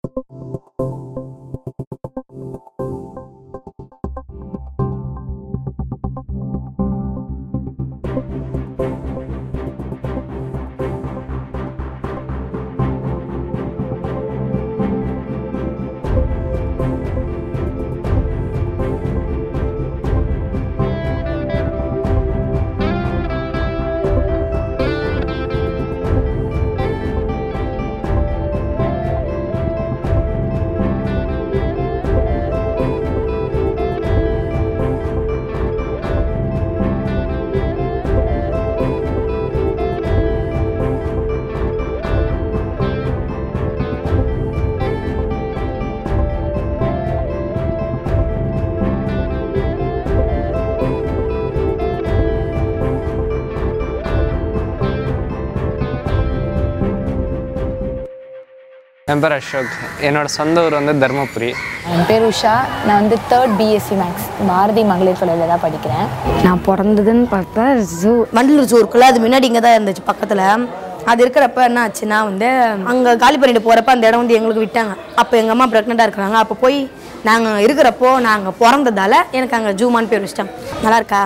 என் பேர் அசோக் என்னோட சொந்த ஊர் வந்து தருமபுரி என் பேர் உஷா நான் வந்து தேர்ட் பிஎஸ்சி மேக்ஸ் பாரதி மகளிர் கல்லூரியில் தான் படிக்கிறேன் நான் பிறந்ததுன்னு பார்த்தா ஜூ வண்டலூர் ஜூ இருக்குல்ல அது முன்னாடி இங்கே தான் இருந்துச்சு பக்கத்தில் அது இருக்கிறப்ப என்ன ஆச்சுன்னா வந்து அங்கே காலி பண்ணிட்டு போகிறப்ப அந்த இடம் வந்து எங்களுக்கு விட்டாங்க அப்போ எங்கள் அம்மா ப்ரெக்னெண்ட்டாக இருக்கிறாங்க அப்போ போய் நாங்கள் இருக்கிறப்போ நாங்கள் பிறந்ததால எனக்கு அங்கே ஜூமான்னு பேர் வச்சிட்டாங்க நல்லா இருக்கா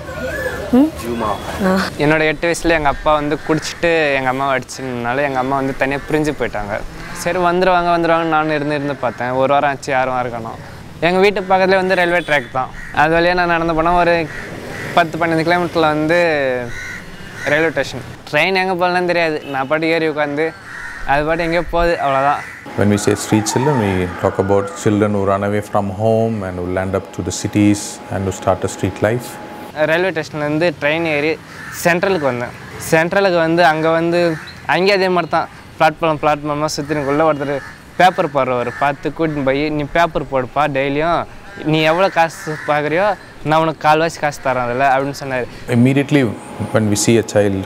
ம் ஆ. என்னோட எட்டு வயசுல எங்கள் அப்பா வந்து குடிச்சிட்டு எங்கள் அம்மாவை அடிச்சதுனால எங்கள் அம்மா வந்து தனியாக பிரிஞ்சு போயிட்டாங்க சரி வந்துடுவாங்க வந்துடுவாங்க நானும் இருந்து இருந்து பார்த்தேன் ஒரு வாரம் ஆச்சு யாரும் இருக்கணும் எங்கள் வீட்டு பக்கத்துலேயே வந்து ரயில்வே ட்ராக் தான் அது வழியாக நான் நடந்து போனால் ஒரு பத்து பன்னெண்டு கிலோமீட்டரில் வந்து ரயில்வே ஸ்டேஷன் ட்ரெயின் எங்கே போகலன்னு தெரியாது நான் பாட்டு ஏறி உட்காந்து அது பாட்டு எங்கேயோ போகுது அவ்வளோதான் When we say street children, we talk about children who run away from home and who land up to the cities and who start a street life. Railway ஸ்டேஷன்லேருந்து ட்ரெயின் ஏறி சென்ட்ரலுக்கு வந்தேன் சென்ட்ரலுக்கு வந்து அங்கே வந்து அங்கேயே அதே மாதிரி தான் பிளாட்ஃபார்ம் பிளாட்ஃபார்மாக சுற்றினுக்குள்ளே ஒருத்தர் பேப்பர் போடுறவர் பார்த்து கூட்டின்னு போய் நீ பேப்பர் போடுப்பா டெய்லியும் நீ எவ்வளோ காசு பார்க்குறியோ நான் உனக்கு கால்வாசி காசு தரேன் அதில் அப்படின்னு சொன்னார் Immediately, when we see a child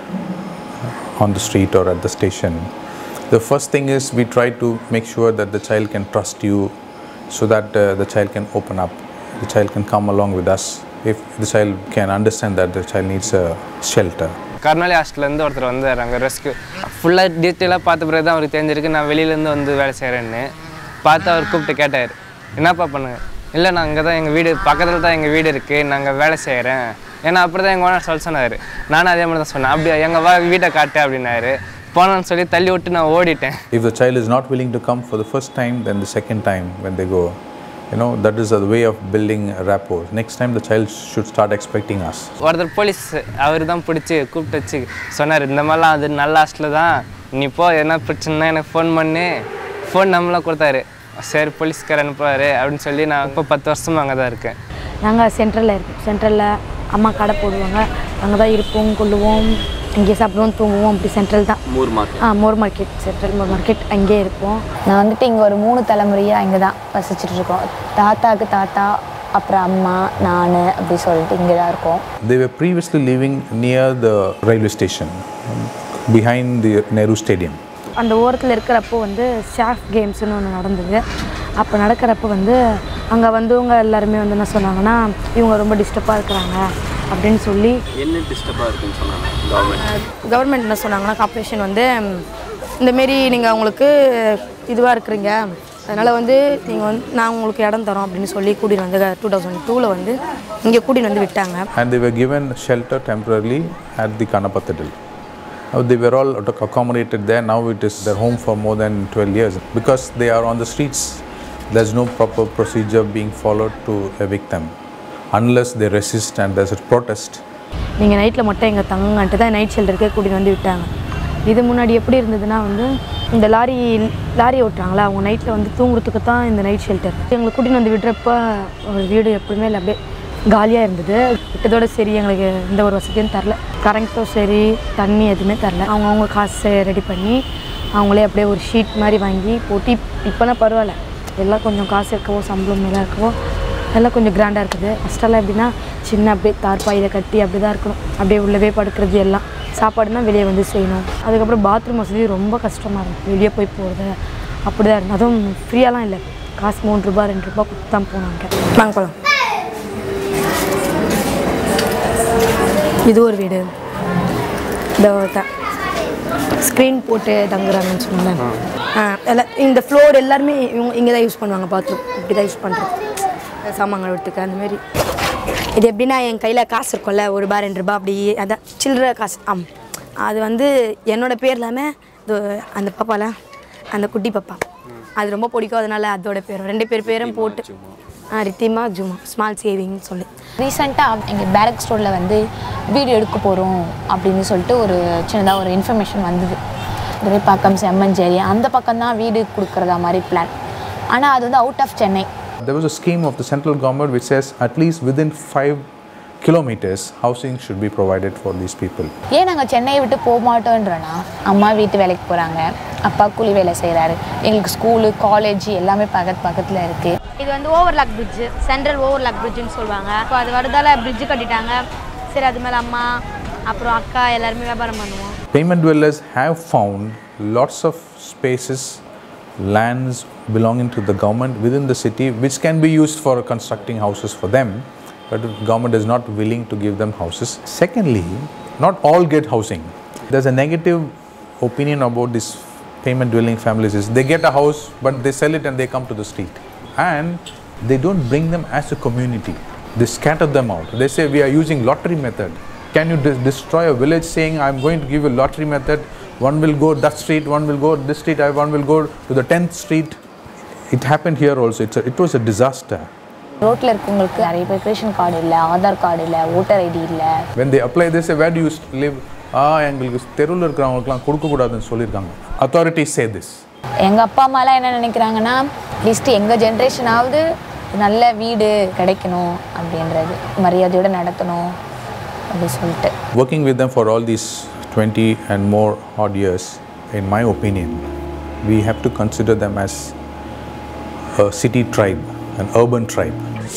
on the street or at the station, the first thing is we try to make sure that the child can trust you so that uh, the child can open up. The child can come along with us. If the child can understand that the child needs a shelter. கர்னாலி ஹாஸ்டல்லேருந்து ஒருத்தர் வந்தார் அங்கே rescue ஃபுல்லாக டீட்டெயிலாக பார்த்த பிறகு தான் அவருக்கு தெரிஞ்சிருக்கு நான் வெளியிலேருந்து வந்து வேலை செய்கிறேன்னு பார்த்து அவர் கூப்பிட்டு கேட்டார் என்னப்பா பண்ணுங்க இல்லை நான் அங்கே தான் எங்கள் வீடு பக்கத்தில் தான் எங்கள் வீடு இருக்குது நாங்கள் வேலை செய்கிறேன் ஏன்னா அப்படி தான் எங்கள் ஓனர் சொல்ல சொன்னார் நானும் அதே மாதிரி தான் சொன்னேன் அப்படியா எங்கள் வா வீட்டை காட்டு அப்படின்னாரு போனோன்னு சொல்லி தள்ளி விட்டு நான் ஓடிட்டேன் If the child is not willing to come for the first time, then the second time when they go, you know, that is a way of building a rapport. Next time the child should start expecting us. ஒருத்தர் police அவர் தான் பிடிச்சி கூப்பிட்டு வச்சு சொன்னார் இந்த மாதிரிலாம் அது நல்ல ஹாஸ்டலில் தான் நீ போ என்ன பிரச்சனைனா எனக்கு ஃபோன் பண்ணி ஃபோன் நம்பர்லாம் கொடுத்தாரு சரி போலீஸ்கார் அனுப்புவார் அப்படின்னு சொல்லி நான் இப்போ பத்து வருஷமா அங்கே தான் இருக்கேன் நாங்கள் சென்ட்ரலில் இருக்கோம் சென்ட்ரலில் அம்மா கடை போடுவாங்க அங்கே தான் இருப்போம் கொள்ளுவோம் இங்கே சாப்பிடுவோம் தூங்குவோம் அப்படி சென்ட்ரல் தான் மோர் மார்க்கெட் ஆ Moore Market Central Moore Market அங்கேயே இருப்போம் நான் வந்துட்டு இங்கே ஒரு மூணு தலைமுறையாக இங்கே தான் வசிச்சுட்டு இருக்கோம் தாத்தாக்கு தாத்தா அப்புறம் அம்மா நான் அப்படி சொல்லிட்டு இங்கே தான் இருக்கோம் They were previously living near the railway station, um, behind the Nehru Stadium. அந்த ஓரத்தில் இருக்கிறப்போ வந்து ஷாஃப் கேம்ஸ்னு ஒன்று நடந்தது அப்போ நடக்கிறப்ப வந்து அங்கே வந்தவங்க எல்லாருமே வந்து என்ன சொன்னாங்கன்னா இவங்க ரொம்ப டிஸ்டர்பாக இருக்கிறாங்க அப்படின்னு சொல்லி கவர்மெண்ட் என்ன சொன்னாங்கன்னா கார்ப்பரேஷன் வந்து இந்தமாரி நீங்கள் அவங்களுக்கு இதுவாக இருக்கிறீங்க அதனால் வந்து நீங்கள் வந்து நான் உங்களுக்கு இடம் தரோம் அப்படின்னு சொல்லி கூட்டின்னு வந்து டூ தௌசண்ட் டூவில் வந்து இங்கே கூட்டின்னு வந்து விட்டாங்க And they were given shelter temporarily at the Kanapathadil. Now they were all accommodated there. Now it is their home for more than 12 years. Because they are on the streets, there's no proper procedure being followed to evict them. Unless they resist and there's a protest, நீங்கள் நைட்டில் மட்டும் எங்கள் தங்கன்ட்டு தான் night ஷெல்டருக்கே கூட்டின்னு வந்து விட்டாங்க இது முன்னாடி எப்படி இருந்ததுன்னா வந்து இந்த லாரி லாரி ஓட்டுறாங்களா அவங்க நைட்டில் வந்து தூங்குறதுக்கு தான் இந்த நைட் ஷெல்டர் எங்களை கூட்டின்னு வந்து விடுறப்ப ஒரு வீடு எப்பவுமே இல்லை அப்படியே காலியாக இருந்தது விட்டதோட சரி எங்களுக்கு எந்த ஒரு வசதியும் தரல கரண்ட்டும் சரி தண்ணி எதுவுமே தரல அவங்க அவங்க காசு ரெடி பண்ணி அவங்களே அப்படியே ஒரு ஷீட் மாதிரி வாங்கி போட்டு இப்போனா பரவாயில்ல எல்லாம் கொஞ்சம் காசு இருக்கவோ சம்பளம் மேலே இருக்கவோ எல்லாம் கொஞ்சம் கிராண்டாக இருக்குது ஃபஸ்ட்டெல்லாம் எப்படின்னா சின்ன அப்படியே தார்பாயில கட்டி அப்படி தான் இருக்கணும் அப்படியே உள்ளவே படுக்கிறது எல்லாம் சாப்பாடுனா வெளியே வந்து செய்யணும் அதுக்கப்புறம் பாத்ரூம் வசதி ரொம்ப கஷ்டமாக இருக்கும் வெளியே போய் போகிறது அப்படி தான் இருந்தது அதுவும் ஃப்ரீயாலாம் இல்லை காசு மூணு ரூபா ரெண்டு ரூபா கொடுத்து தான் போனாங்க வாங்க போகலாம் இது ஒரு வீடு இந்த ஸ்க்ரீன் போட்டு தங்குறாங்கன்னு சொன்னேன் எல்லாம் இந்த ஃப்ளோர் எல்லாருமே இவங்க இங்கே தான் யூஸ் பண்ணுவாங்க பாத்ரூம் இப்படி தான் யூஸ் பண்ணுறது சாமான்கள் எடுத்துக்க அந்த மாதிரி இது எப்படின்னா என் கையில் காசு இருக்கும்ல ஒரு ரூபா ரெண்டு ரூபா அப்படி அதான் சில்லற காசு ஆம் அது வந்து என்னோட பேர் இல்லாமல் இது அந்த பாப்பால அந்த குட்டி பாப்பா அது ரொம்ப பிடிக்கும் அதனால அதோட பேரும் ரெண்டு பேர் பேரும் போட்டு ஆ ரித்திமா ஜுமா ஸ்மால் சேவிங்னு சொல்லி ரீசெண்டாக எங்கள் பேரக் ஸ்டோரில் வந்து வீடியோ எடுக்க போகிறோம் அப்படின்னு சொல்லிட்டு ஒரு சின்னதாக ஒரு இன்ஃபர்மேஷன் வந்தது துரைப்பாக்கம் செம்மஞ்சேரி அந்த பக்கம் தான் வீடு கொடுக்குறதா மாதிரி பிளான் ஆனால் அது வந்து out of Chennai There was a scheme of the central government which says at least within five kilometers, housing should be provided for these people. ஏன் நாங்கள் சென்னையை விட்டு போக மாட்டோன்றனா அம்மா வீட்டு வேலைக்கு போகிறாங்க அப்பா கூலி வேலை செய்கிறாரு எங்களுக்கு ஸ்கூலு காலேஜ் எல்லாமே பக்கத்து பக்கத்தில் இருக்குது இது வந்து ஓவர்லாக் பிரிட்ஜு சென்ட்ரல் ஓவர்லாக் பிரிட்ஜுன்னு சொல்லுவாங்க இப்போ அது வருதால பிரிட்ஜு கட்டிட்டாங்க சரி அது மேலே அம்மா அப்புறம் அக்கா எல்லாருமே வியாபாரம் பண்ணுவோம் Payment dwellers have found lots of spaces, lands belonging to the government within the city which can be used for constructing houses for them, but the government is not willing to give them houses. Secondly, not all get housing. There's a negative opinion about these payment dwelling families is they get a house but they sell it and they come to the street and they don't bring them as a community they scatter them out they say we are using lottery method can you dis- destroy a village saying i'm going to give a lottery method one will go that street one will go this street I- one will go to the 10th street it happened here also it's a, it was a disaster ரோட்டில் இருக்கவங்களுக்கு நிறைய பேர் ration card இல்லை Aadhaar card இல்லை voter ID இல்லை when they apply they say where do you st- live ஆ எங்களுக்கு தெருவில் இருக்கிறவங்களுக்குலாம் கொடுக்கக்கூடாதுன்னு சொல்லியிருக்காங்க authorities say this எங்கள் அப்பா அம்மாலாம் என்ன நினைக்கிறாங்கன்னா அட்லீஸ்ட் எங்கள் ஜென்ரேஷனாவது நல்ல வீடு கிடைக்கணும் அப்படின்றது மரியாதையோடு நடத்தணும் அப்படி சொல்லிட்டு working with them for all these 20 and more odd years, in my opinion, we have to consider them as a city tribe, an urban tribe.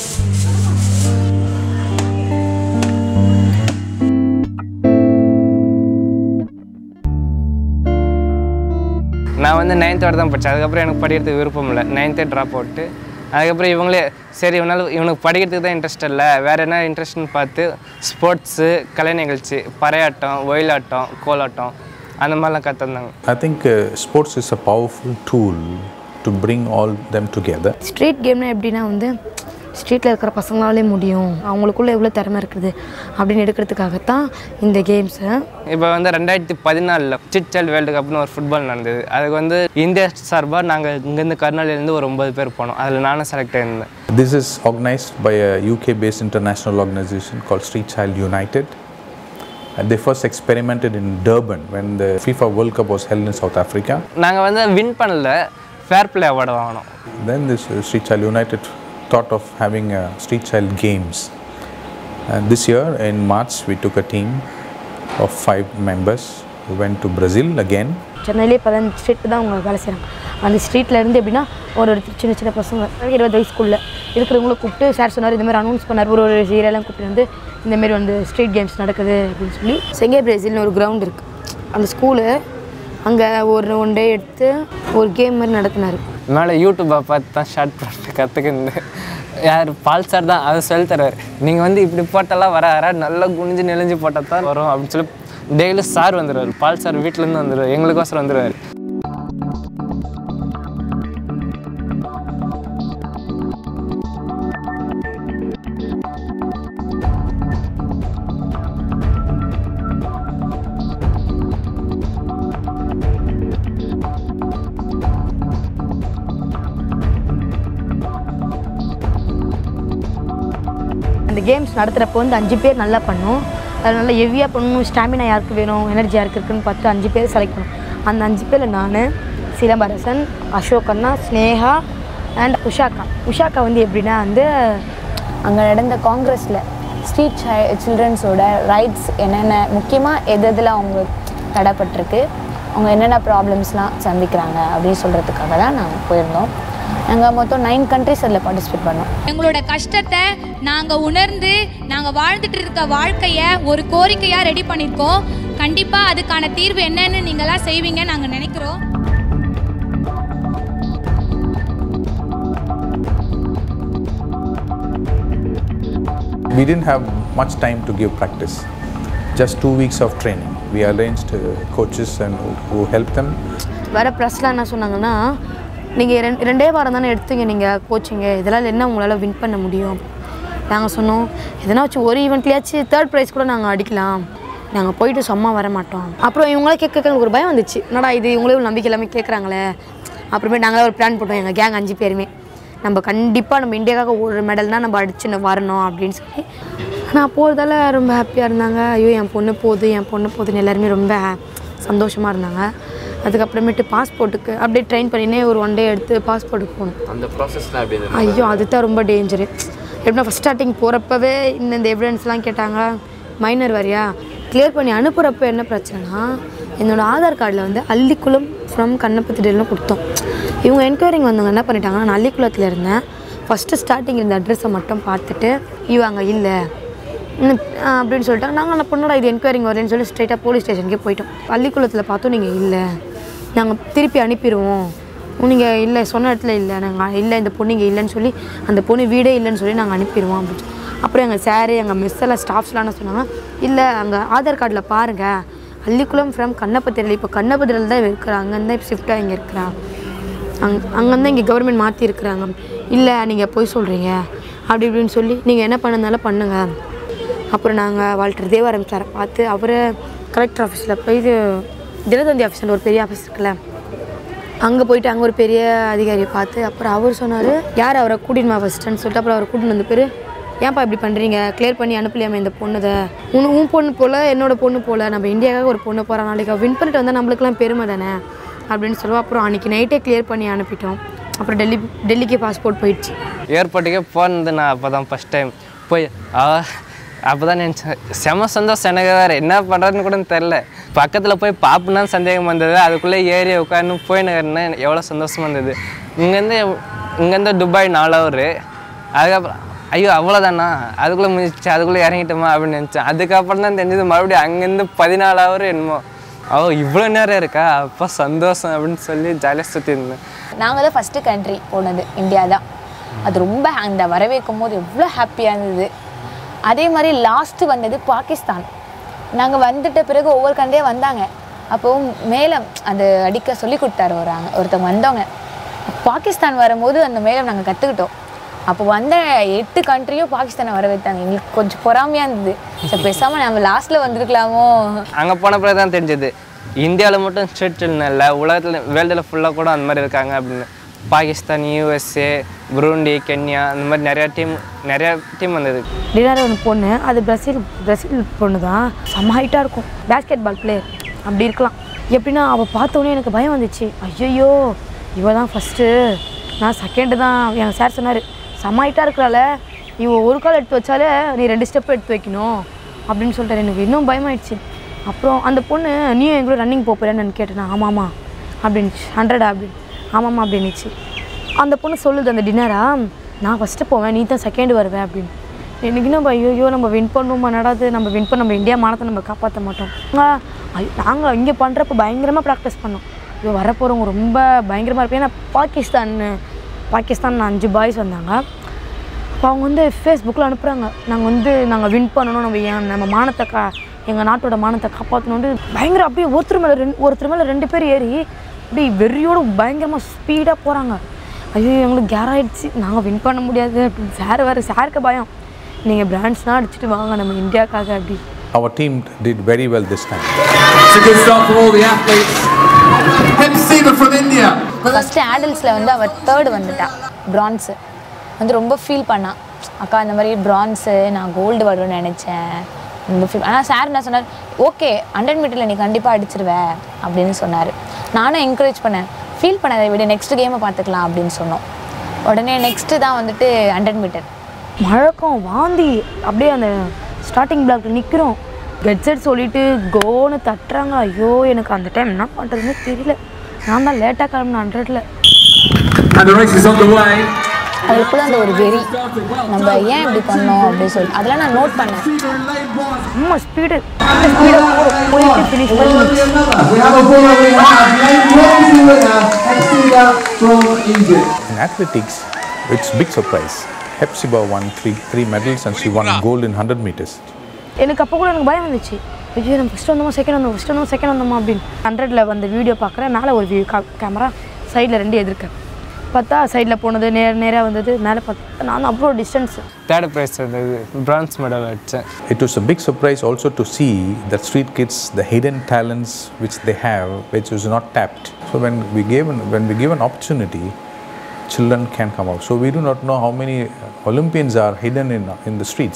நான் வந்து நைன்த்தோட தான் படித்தேன் அதுக்கப்புறம் எனக்கு படிக்கிறதுக்கு விருப்பம் இல்லை நைன்த்தே ட்ராப் அவுட்டு அதுக்கப்புறம் இவங்களே சரி இவனால இவனுக்கு படிக்கிறதுக்கு தான் இன்ட்ரெஸ்ட் இல்லை வேறு என்ன இன்ட்ரெஸ்ட்னு பார்த்து ஸ்போர்ட்ஸு கலை நிகழ்ச்சி பறையாட்டம் ஒயிலாட்டம் கோலாட்டம் அந்த மாதிரிலாம் கற்றுந்தாங்க I think uh, sports is a powerful tool to bring all them together. Street கேம்னா எப்படின்னா வந்து ஸ்ட்ரீட்டில் இருக்கிற பசங்களாலே முடியும் அவங்களுக்குள்ள எவ்வளோ திறமை இருக்குது அப்படின்னு எடுக்கிறதுக்காகத்தான் இந்த கேம்ஸு இப்போ வந்து ரெண்டாயிரத்தி பதினாலில் சிட்சல் வேர்ல்டு கப்னு ஒரு ஃபுட்பால் நடந்தது அதுக்கு வந்து இந்தியா சார்பாக நாங்கள் இங்கேருந்து கர்நாலிலேருந்து ஒரு ஒம்பது பேர் போனோம் அதில் நானும் செலக்ட் ஆயிருந்தேன் This is organized by a UK based international organization called Street Child United. And they first experimented in Durban when the FIFA World Cup was held in South Africa. நாங்கள் வந்து வின் பண்ணல fair play award வாங்கினோம் Then this uh, Street Child United thought of having uh, Street Child Games. And this year in March, we took a team of five members who went to Brazil again. சென்னையிலே பதினஞ்சு street தான் அவங்க வேலை செய்கிறாங்க அந்த ஸ்ட்ரீட்டில் இருந்து எப்படின்னா ஒரு ஒரு சின்ன சின்ன பசங்க இருபது வயசுக்குள்ளே இருக்கிறவங்கள கூப்பிட்டு சார் சொன்னார் இந்த மாதிரி அனௌன்ஸ் பண்ணார் ஒரு ஒரு ஏரியாலாம் கூப்பிட்டு வந்து இந்த மாதிரி வந்து ஸ்ட்ரீட் கேம்ஸ் நடக்குது அப்படின்னு சொல்லி செங்கே பிரேசில்னு ஒரு கிரவுண்ட் இருக்குது அந்த ஸ்கூலு அங்கே ஒரு ஒன் டே எடுத்து ஒரு கேம் மாதிரி நடத்தினார் மேலே யூடியூப்பை பார்த்து தான் ஷார்ட் பண்ண கற்றுக்கிந்து யார் பால் சார் தான் அதை சொல்லி தருவார் நீங்கள் வந்து இப்படி போட்டெல்லாம் வர வர நல்லா குனிஞ்சு நெளிஞ்சு போட்டால் தான் வரும் அப்படின்னு சொல்லி டெய்லி சார் வந்துடுவார் பால் சார் வீட்டிலேருந்து வந்துடுவார் எங்களுக்கோசரம் வந்துடுவார் அந்த கேம்ஸ் நடத்துகிறப்போ வந்து அஞ்சு பேர் நல்லா பண்ணும் அது நல்லா ஹெவியாக பண்ணணும் ஸ்டாமினா யாருக்கு வேணும் எனர்ஜி யாருக்கு இருக்குன்னு பார்த்து அஞ்சு பேர் செலக்ட் பண்ணும் அந்த அஞ்சு பேரில் நான் சிலம்பரசன் அசோக் அண்ணா ஸ்னேகா அண்ட் உஷாக்கா உஷாக்கா வந்து எப்படின்னா வந்து அங்கே நடந்த காங்கிரஸில் ஸ்ட்ரீட் சில்ட்ரன்ஸோட ரைட்ஸ் என்னென்ன முக்கியமாக எது எதில் அவங்க தடைப்பட்டிருக்கு அவங்க என்னென்ன ப்ராப்ளம்ஸ்லாம் சந்திக்கிறாங்க அப்படின்னு சொல்கிறதுக்காக தான் நாங்கள் போயிருந்தோம் நாங்கள் மொத்தம் நைன் கண்ட்ரிஸ் அதில் பார்ட்டிசிபேட் பண்ணோம் எங்களோட கஷ்டத்தை நாங்க உணர்ந்து நாங்க வாழ்ந்துட்டு இருக்க வாழ்க்கைய ஒரு கோரிக்கையா ரெடி பண்ணிருக்கோம் கண்டிப்பா அதுக்கான தீர்வு என்னன்னு நீங்களாம் செய்வீங்க நாங்க நினைக்கிறோம் We didn't have much time to give practice, just two weeks of training. we arranged uh, coaches and who, who helped them. வர ப்ரெஸ்லாம் என்ன சொன்னாங்கன்னா நீங்கள் ரெண்டு ரெண்டே வாரம் தானே எடுத்தீங்க நீங்கள் கோச்சிங்க இதெல்லாம் என்ன உங்களால் வின் பண்ண முடியும் நாங்கள் சொன்னோம் எதனா வச்சு ஒரு ஈவெண்ட்லேயாச்சும் தேர்ட் ப்ரைஸ் கூட நாங்கள் அடிக்கலாம் நாங்கள் போயிட்டு சும்மா வர மாட்டோம் அப்புறம் இவங்களே கேட்க கேட்க எனக்கு ஒரு பயம் வந்துச்சு என்னடா இது இவங்களே ஒரு நம்பிக்கை எல்லாமே கேட்குறாங்களே அப்புறமே நாங்களே ஒரு பிளான் போட்டோம் எங்கள் கேங் அஞ்சு பேருமே நம்ம கண்டிப்பாக நம்ம இந்தியாவுக்காக ஒரு மெடல்னால் நம்ம அடிச்சு வரணும் அப்படின்னு சொல்லி நான் போகிறதால ரொம்ப ஹாப்பியாக இருந்தாங்க ஐயோ என் பொண்ணு போகுது என் பொண்ணு போகுதுன்னு எல்லாருமே ரொம்ப சந்தோஷமாக இருந்தாங்க அதுக்கப்புறமேட்டு பாஸ்போர்ட்டுக்கு அப்படியே ட்ரெயின் பண்ணினே ஒரு ஒன் டே எடுத்து பாஸ்போர்ட்டுக்கு போகணும் அந்த ப்ராசஸ்லாம் எப்படி இருந்தது ஐயோ அதுதான் ரொம்ப டேஞ்சரு எப்படின்னா ஃபஸ்ட் ஸ்டார்டிங் போகிறப்பவே இந்த இந்த எவிடன்ஸ்லாம் கேட்டாங்க மைனர் வரியா கிளியர் பண்ணி அனுப்புகிறப்ப என்ன பிரச்சனைனா என்னோடய ஆதார் கார்டில் வந்து அள்ளிக்குளம் ஃப்ரம் கண்ணப்பத்திடல்னு கொடுத்தோம் இவங்க என்கொயரிங் வந்தவங்க என்ன பண்ணிட்டாங்கன்னா நான் அள்ளிக்குளத்தில் இருந்தேன் ஃபஸ்ட்டு ஸ்டார்டிங் இந்த அட்ரஸை மட்டும் பார்த்துட்டு இவங்க அங்கே இல்லை ம், ஆ, அப்படின்னு சொல்லிட்டாங்க நாங்கள் அந்த பொண்ணோட இது என்கொயரிங் வரேன்னு சொல்லி ஸ்ட்ரைட்டாக போலீஸ் ஸ்டேஷனுக்கே போயிட்டோம் பள்ளிக்குளத்தில் பார்த்தோம் நீங்கள் இல்லை நாங்கள் திருப்பி அனுப்பிடுவோம் நீங்கள் இல்லை சொன்ன இடத்துல இல்லை நாங்கள் இல்லை இந்த பொண்ணு இங்கே இல்லைன்னு சொல்லி அந்த பொண்ணு வீடே இல்லைன்னு சொல்லி நாங்கள் அனுப்பிடுவோம் அப்படின்னு சொல்லி. அப்புறம் எங்கள் சாரு எங்கள் மிஸ்ஸெல்லாம் ஸ்டாஃப்ஸ்லாம் என்ன சொன்னாங்க இல்லை அங்கே ஆதார் கார்டில் பாருங்கள் அள்ளிக்குளம் ஃப்ரம் கண்ணப்பத்திரல் இப்போ கண்ணப்பத்திரல் தான் இருக்கிறாங்க அங்கேருந்து இப்போ ஷிஃப்டாக இங்கே இருக்கிறான் அங் அங்கேருந்து இங்கே கவர்மெண்ட் மாற்றி இருக்கிறாங்க இல்லை நீங்கள் போய் சொல்கிறீங்க அப்படி இப்படின்னு சொல்லி நீங்கள் என்ன பண்ணனாலும் பண்ணுங்கள் அப்புறம் நாங்கள் வால்டர் தேவாரம் சாரை பார்த்து அவரை கலெக்டர் ஆஃபீஸில் போய் இது தினத்தந்தி ஆஃபீஸில் ஒரு பெரிய ஆஃபீஸ் இருக்குல்ல அங்கே போயிட்டு அங்கே ஒரு பெரிய அதிகாரியை பார்த்து அப்புறம் அவர் சொன்னார் யார் அவரை கூட்டின்னு ஃபஸ்ட்டுன்னு சொல்லிட்டு அப்புறம் அவர் கூட்டின்னு வந்து பேர் ஏன்ப்பா இப்படி பண்ணுறீங்க கிளியர் பண்ணி அனுப்பலையாமே இந்த பொண்ணுதை உன் உன் பொண்ணு போல் என்னோட பொண்ணு போல் நம்ம இந்தியாவுக்காக ஒரு பொண்ணு போகிறோம் நாளைக்கு வின் பண்ணிட்டு வந்தால் நம்மளுக்குலாம் பெருமை தானே அப்படின்னு சொல்லுவோம் அப்புறம் அன்றைக்கி நைட்டே கிளியர் பண்ணி அனுப்பிட்டோம் அப்புறம் டெல்லி டெல்லிக்கு பாஸ்போர்ட் போயிடுச்சு ஏர்போர்ட்டுக்கே போனது நான் அப்போ தான் ஃபஸ்ட் டைம் போய் அப்போ தான் நினச்சேன் செம சந்தோஷம் எனக்கு வேறு என்ன பண்ணுறதுன்னு கூட தெரில பக்கத்தில் போய் பார்ப்போம்னா சந்தேகம் வந்தது அதுக்குள்ளே ஏறி உட்காந்து போயின்னு எவ்வளோ சந்தோஷமாக இருந்தது இங்கேருந்து இங்கேருந்து துபாய் நாலு ஹவர் அதுக்கப்புறம் ஐயோ அவ்வளோதானா அதுக்குள்ளே முடிஞ்சிச்சு அதுக்குள்ளே இறங்கிட்டோமா அப்படின்னு நினச்சேன் அதுக்கப்புறம் தான் தெரிஞ்சது மறுபடியும் அங்கேருந்து பதினாலு ஹவர் என்னமோ ஓ இவ்வளோ நேரம் இருக்கா அப்போ சந்தோஷம் அப்படின்னு சொல்லி ஜாலியாக சுற்றி இருந்தேன் நாங்கள் தான் ஃபஸ்ட்டு கண்ட்ரி போனது இந்தியா தான் அது ரொம்ப அந்த வரவேற்கும் போது எவ்வளோ ஹாப்பியாக இருந்தது அதே மாதிரி லாஸ்ட்டு வந்தது பாகிஸ்தான் நாங்கள் வந்துட்ட பிறகு ஒவ்வொரு கண்ட்ரியாக வந்தாங்க அப்போது மேலம் அது அடிக்க சொல்லி கொடுத்தாரு வராங்க ஒருத்தவங்க வந்தவங்க பாகிஸ்தான் வரும்போது அந்த மேலம் நாங்கள் கற்றுக்கிட்டோம் அப்போ வந்த எட்டு கண்ட்ரியும் பாகிஸ்தானை வரவேற்றாங்க எங்களுக்கு கொஞ்சம் பொறாமையாக இருந்தது சரி பேசாமல் நம்ம லாஸ்ட்டில் வந்திருக்கலாமோ அங்கே போன பிறகு தான் தெரிஞ்சது இந்தியாவில் மட்டும் ஸ்ட்ரீட் இல்லை உலகத்தில் வேர்ல்டில் ஃபுல்லாக கூட அந்த மாதிரி இருக்காங்க அப்படின்னு பாகிஸ்தான் யூஎஸ்ஏ புருண்டி கென்யா அந்த மாதிரி நிறையா டீம் நிறையா டீம் வந்தது டினார் ஒன்று பொண்ணு அது பிரசில் பிரசில் பொண்ணு தான் செம்ம ஹைட்டாக இருக்கும் பேஸ்கெட் பால் பிளேயர் அப்படி இருக்கலாம் எப்படின்னா அவள் பார்த்தோன்னே எனக்கு பயம் வந்துச்சு ஐயையோ இவ தான் ஃபஸ்ட்டு நான் செகண்டு தான் எங்கள் சார் சொன்னார் செம்ம ஹைட்டாக இருக்கிறால இவ ஒரு கால் எடுத்து வச்சாலே நீ ரெண்டு ஸ்டெப் எடுத்து வைக்கணும் அப்படின்னு சொல்லிட்டாரு எனக்கு இன்னும் பயமாயிடுச்சு அப்புறம் அந்த பொண்ணு நீயும் எங்களோட ரன்னிங் போகிறேன்னு நான் கேட்டேன் ஆமாம்மா அப்படின்னுச்சு ஹண்ட்ரடா அப்படின்னு ஆமாம்மா அப்படின்னுச்சு அந்த பொண்ணு சொல்லுது அந்த டின்னரா நான் ஃபஸ்ட்டு போவேன் நீ தான் செகண்ட் வருவேன் அப்படின்னு எனக்கு நம்ம ஐயோ நம்ம வின் பண்ணுவோமா நடாது நம்ம வின் பண்ண நம்ம இந்தியா மானத்தை நம்ம காப்பாற்ற மாட்டோம் நாங்கள் இங்கே பண்ணுறப்ப பயங்கரமாக ப்ராக்டிஸ் பண்ணோம் ஐயோ வரப்போகிறவங்க ரொம்ப பயங்கரமாக இருப்பேன் ஏன்னா பாகிஸ்தான் பாகிஸ்தான் அஞ்சு பாய்ஸ் வந்தாங்க அப்போ அவங்க வந்து ஃபேஸ்புக்கில் அனுப்புகிறாங்க நாங்கள் வந்து நாங்கள் வின் பண்ணணும் நம்ம ஏன் நம்ம மானத்தை கா எங்கள் நாட்டோட மானத்தை காப்பாற்றணுன்ட்டு பயங்கர அப்படியே ஒருத்தர் மேலே ரெண்டு ஒருத்தர் மேலே ரெண்டு பேர் ஏறி அப்படியே வெறியோடு பயங்கரமாக ஸ்பீடாக போகிறாங்க ஐயோ எங்களுக்கு கேர் ஆயிடுச்சு நாங்கள் வின் பண்ண முடியாது அப்படின்னு சார் வேறு சாருக்கு பயம் நீங்கள் பிராண்ட்ஸ்லாம் அடிச்சுட்டு வாங்க நம்ம இந்தியாவுக்காக அப்படி Our team did very well this time. It's a good start for all the athletes. Hepsiba from India. First ஆடல்ஸில் வந்து அவள் தேர்டு வந்துட்டா பிரான்ஸு வந்து ரொம்ப ஃபீல் பண்ணான் அக்கா இந்த மாதிரி பிரான்ஸு நான் கோல்டு வரும்னு நினச்சேன் ரொம்ப ஃபீல் ஆனால் சார் என்ன சொன்னார் ஓகே ஹண்ட்ரட் மீட்டரில் நீ கண்டிப்பாக அடிச்சிருவ அப்படின்னு சொன்னார் நானும் என்கரேஜ் பண்ணேன் ஃபீல் பண்ணாத விட நெக்ஸ்ட் கேமை பார்த்துக்கலாம் அப்படின்னு சொன்னோம் உடனே நெக்ஸ்ட்டு தான் வந்துட்டு ஹண்ட்ரட் மீட்டர் மழக்கம் வாந்தி அப்படியே அந்த ஸ்டார்டிங் பிளாக்ல நிற்கிறோம் ஹெட்செட் சொல்லிட்டு கோன்னு தட்டுறாங்க ஐயோ எனக்கு அந்த டைம் என்ன பண்ணுறதுன்னு தெரியல நான் தான் லேட்டாக கிளம்புனேன் ஹண்ட்ரட்ல And the race is on the way. அவளுக்குள்ள அந்த ஒரு வெறி நம்ம ஏன் இப்படி பண்ணோம் அப்படின்னு சொல்லி அதெல்லாம் நான் நோட் பண்ணேன் ரொம்ப ஸ்பீடு அந்த ஸ்பீடாக போயிட்டு ஃபினிஷ் பண்ணி We have a winner. We have lane bronze winner, Hepsiba from Egypt. In athletics, it's big surprise. Hepzibah won three, three medals and she won gold in 100 meters. எனக்கு அப்போ கூட எனக்கு பயம் வந்துச்சு ஐயோ நம்ம ஃபஸ்ட் வந்தோமா செகண்ட் வந்தோம் ஃபஸ்ட் வந்தோம் செகண்ட் வந்தோமா அப்படின்னு ஹண்ட்ரடில் வந்த வீடியோ பார்க்குறேன் மேலே ஒரு வியூ கேமரா சைடில் ரெண்டு எதிர்க்க பார்த்தா சைடில் போனது நேர் நேராக வந்தது மேலே பார்த்தா நான் அவ்வளோ டிஸ்டன்ஸ் தேர்ட் ப்ரைஸ் வந்தது பிரான்ஸ் மெடல் அடித்தேன் It was a big surprise also to see that street kids, the hidden talents which they have, which was not tapped. So when we gave an, when we give an opportunity, children can come out. So we do not know how many Olympians are hidden in in the streets.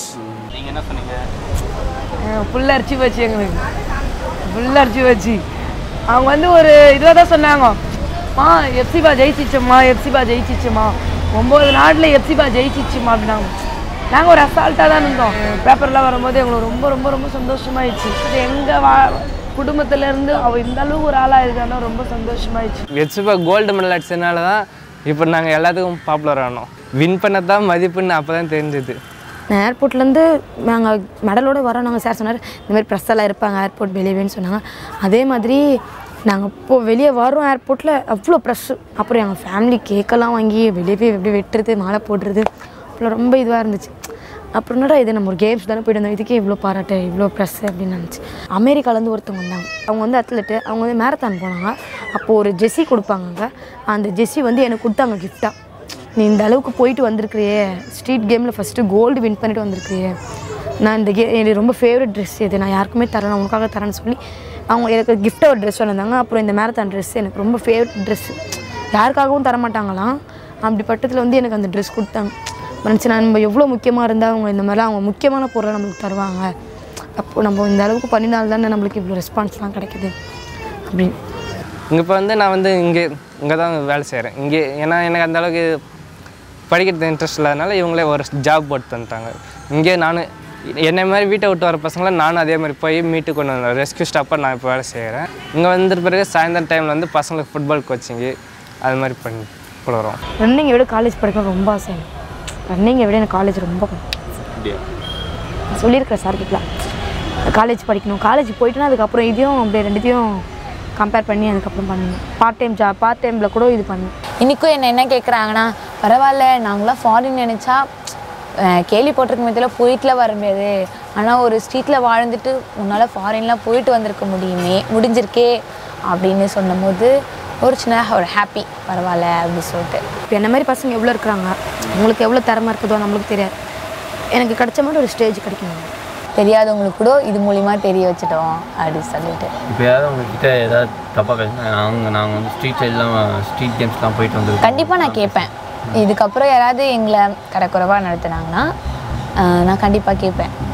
ஃபுல்லாக அரிச்சு வச்சு எங்களுக்கு ஃபுல்லாக அரிச்சு வச்சு அவங்க வந்து ஒரு இதுவாக தான் சொன்னாங்க மா எஃப்சிபா ஜெயிச்சிச்சம்மா எஃப்சிபா ஜெயிச்சிச்சுமா ஒம்பது நாட்டில் எஃப்சிபா ஜெயிச்சிச்சுமா அப்படின்னாங்க நாங்கள் ஒரு அசால்ட்டாக தான் இருந்தோம் பேப்பர்லாம் வரும்போது எங்களுக்கு ரொம்ப ரொம்ப ரொம்ப சந்தோஷமாயிடுச்சு இது எங்கள் வா குடும்பத்துலேருந்து அவள் இந்த அளவுக்கு ஒரு ஆளாக இருக்கான்னா ரொம்ப சந்தோஷமாயிடுச்சு வெச்சுப்பா கோல்டு மெடல் அடிச்சதுனால தான் இப்போ நாங்கள் எல்லாத்துக்கும் பாப்புலர் ஆனோம் வின் பண்ணது தான் மதிப்புன்னு அப்போ தான் தெரிஞ்சது நான் ஏர்போர்ட்லேருந்து நாங்கள் மெடலோடு வரோம் நாங்கள் சார் சொன்னார் இந்த மாதிரி ப்ரெஸ் எல்லாம் இருப்பாங்க ஏர்போர்ட் வெளியவேன்னு சொன்னாங்க அதே மாதிரி நாங்கள் இப்போ வெளியே வரோம் ஏர்போர்ட்டில் அவ்வளோ ப்ரெஸ்ஸு அப்புறம் எங்கள் ஃபேமிலி கேக்கெல்லாம் வாங்கி வெளியே போய் எப்படி வெட்டுறது மாலை போடுறது அப்புறம் ரொம்ப இதுவாக இருந்துச்சு அப்புறம் என்னடா இது நம்ம ஒரு கேம்ஸ் தானே போயிட்டு வந்தோம் இதுக்கே இவ்வளோ பாராட்டு இவ்வளோ ப்ரெஸ் அப்படின்னு நினச்சி அமெரிக்காலேருந்து ஒருத்தவங்க வந்தாங்க அவங்க வந்து அத்லெட்டு அவங்க வந்து மேரத்தான் போனாங்க அப்போது ஒரு ஜெஸ்ஸி கொடுப்பாங்க அந்த ஜெஸ்ஸி வந்து எனக்கு கொடுத்தாங்க கிஃப்டாக நீ இந்த அளவுக்கு போயிட்டு வந்திருக்கிறியே ஸ்ட்ரீட் கேமில் ஃபஸ்ட்டு கோல்டு வின் பண்ணிட்டு வந்திருக்கிறியே நான் இந்த கே எனக்கு ரொம்ப ஃபேவரட் ட்ரெஸ் இது நான் யாருக்குமே தரேன் நான் உனக்காக தரேன்னு சொல்லி அவங்க எனக்கு கிஃப்டாக ஒரு ட்ரெஸ் வந்தாங்க அப்புறம் இந்த மேரத்தான் ட்ரெஸ் எனக்கு ரொம்ப ஃபேவரட் ட்ரெஸ் யாருக்காகவும் தர மாட்டாங்களாம் அப்படி பட்டத்தில் வந்து எனக்கு அந்த ட்ரெஸ் கொடுத்தாங்க மனுச்சு நான் நம்ம எவ்வளோ முக்கியமாக இருந்தால் அவங்க இந்த மாதிரிலாம் அவங்க முக்கியமான பொருளை நம்மளுக்கு தருவாங்க அப்போது நம்ம இந்த அளவுக்கு பண்ணினால் தானே நம்மளுக்கு இவ்வளோ ரெஸ்பான்ஸ்லாம் கிடைக்குது அப்படின்னு இங்கே இப்போ வந்து நான் வந்து இங்கே இங்கே தான் வேலை செய்கிறேன் இங்கே ஏன்னா எனக்கு அந்த அளவுக்கு படிக்கிறது இன்ட்ரெஸ்ட் இல்லாதனால இவங்களே ஒரு ஜாப் போட்டு தந்துட்டாங்க இங்கே நான் என்னை மாதிரி வீட்டை விட்டு வர பசங்களை நானும் அதே மாதிரி போய் மீட்டு கொண்டு வந்தேன் ரெஸ்கியூ ஸ்டாப்பாக நான் இப்போ வேலை செய்கிறேன் இங்கே வந்துட்ட பிறகு சாயந்தரம் டைமில் வந்து பசங்களுக்கு ஃபுட்பால் கோச்சிங்கு அது மாதிரி பண்ணி கொடுக்குறோம் ரன்னிங்கை விட காலேஜ் படிக்க ரொம்ப ஆசை ரன்னிங்கை விட எனக்கு காலேஜ் ரொம்ப பிடிக்கும். நான் சொல்லியிருக்கிறேன் சார் கிட்டலாம் காலேஜ் படிக்கணும் காலேஜ் போயிட்டுனா அதுக்கப்புறம் இதையும் அப்படியே ரெண்டுத்தையும் கம்பேர் பண்ணி அதுக்கப்புறம் பண்ணணும் பார்ட் டைம் ஜாப் பார்ட் டைமில் கூட இது பண்ணணும் இன்றைக்கும் என்ன என்ன கேட்குறாங்கன்னா பரவாயில்ல நாங்களாம் ஃபாரின் நினச்சா கேள்விப்பட்டிருக்க மத்தியில் போயிட்டுலாம் வர முடியாது ஆனால் ஒரு ஸ்ட்ரீட்டில் வாழ்ந்துட்டு உன்னால் ஃபாரின்லாம் போயிட்டு வந்திருக்க முடியுமே முடிஞ்சிருக்கே அப்படின்னு சொன்னபோது ஒரு சின்ன ஒரு ஹாப்பி பரவாயில்ல அப்படின்னு சொல்லிட்டு இப்போ என்ன மாதிரி பசங்க எவ்வளோ இருக்கிறாங்க அவங்களுக்கு எவ்வளோ திறமை இருக்குதோ நம்மளுக்கு தெரியாது எனக்கு கிடைச்ச மாதிரி ஒரு ஸ்டேஜ் கிடைக்கணும் தெரியாதவங்களுக்கு கூட இது மூலிமா தெரிய வச்சுட்டோம் அப்படின்னு சொல்லிட்டு இப்போ யாராவது உங்ககிட்ட ஏதாவது தப்பாக பேசினா நாங்கள் நாங்கள் வந்து ஸ்ட்ரீட் சைட்லாம் ஸ்ட்ரீட் கேம்ஸ்லாம் போயிட்டு வந்துருக்கோம் கண்டிப்பாக நான் கேட்பேன் இதுக்கப்புறம் யாராவது எங்களை கரக்குறைவாக நடத்துனாங்கன்னா ஆஹ் நான் கண்டிப்பாக கேட்பேன்